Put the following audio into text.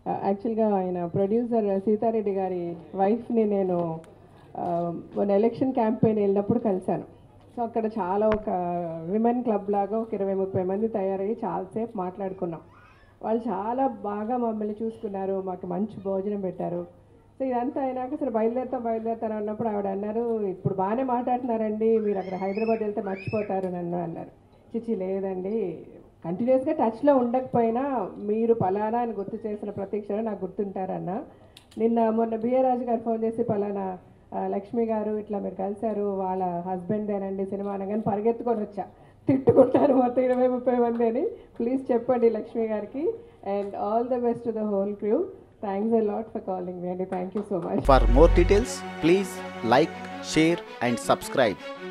యాక్చువల్గా ఆయన ప్రొడ్యూసర్ సీతారెడ్డి గారి వైఫ్ని నేను ఆ, మొన్న ఎలక్షన్ క్యాంపెయిన్ వెళ్ళినప్పుడు కలిశాను సో అక్కడ చాలా ఒక విమెన్ క్లబ్ లాగా ఒక ఇరవై ముప్పై మంది తయారయ్యి చాలాసేపు మాట్లాడుకున్నాం వాళ్ళు చాలా బాగా మమ్మల్ని చూసుకున్నారు మాకు మంచి భోజనం పెట్టారు సో ఇదంతా అయినాక సరే బయలుదేరుతాం బయలుదేరుతాను అన్నప్పుడు ఆవిడ అన్నారు ఇప్పుడు బాగానే మాట్లాడుతున్నారండి మీరు అక్కడ హైదరాబాద్ వెళ్తే మర్చిపోతారు నన్ను అన్నారు చిచి లేదండి కంటిన్యూస్గా టచ్లో ఉండకపోయినా మీరు పలానా అని గుర్తు చేసిన ప్రతి క్షణం నాకు గుర్తుంటారన్న నిన్న మొన్న బిఏ రాజు గారు ఫోన్ చేసి పలానా ఆ, లక్ష్మి గారు ఇట్లా మీరు కలిశారు వాళ్ళ హస్బెండేనండి సినిమా అనగానే పరిగెత్తుకొని వచ్చా తిట్టుకుంటారు మొత్తం ఇరవై ముప్పై మంది అని ప్లీజ్ చెప్పండి లక్ష్మి గారికి and all the best to the whole crew thanks a lot for calling me అండి thank you so much For more details, please like, share, and subscribe.